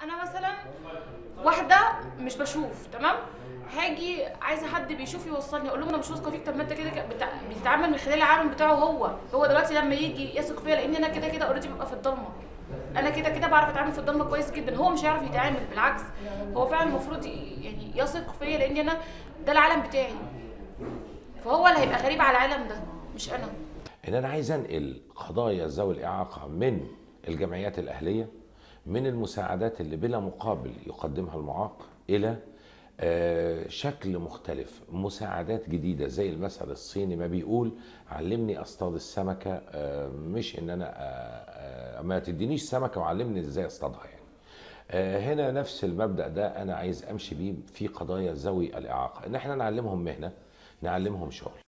انا مثلا واحده مش بشوف تمام هاجي عايزه حد بيشوف يوصلني اقول لهم انا مش واثقه فيك طب ما انت كده كده بتع... بيتعامل من خلال العالم بتاعه هو هو دلوقتي لما يجي يثق فيا لان انا كده كده اوريدي ببقى في الضلمه انا كده كده بعرف اتعامل في الضلمه كويس جدا هو مش هيعرف يتعامل بالعكس هو فعلا المفروض ي- يعني يثق فيا لان انا ده العالم بتاعي فهو اللي هيبقى غريب على العالم ده مش انا ان انا عايز انقل قضايا ذوي الاعاقه من الجمعيات الاهليه من المساعدات اللي بلا مقابل يقدمها المعاق الى آه، شكل مختلف مساعدات جديده زي المثل الصيني ما بيقول علمني اصطاد السمكه آه، مش ان انا آه، آه، ما تدينيش سمكه وعلمني ازاي اصطادها يعني آه، هنا نفس المبدا ده انا عايز امشي بيه في قضايا ذوي الاعاقه ان احنا نعلمهم مهنه نعلمهم شغل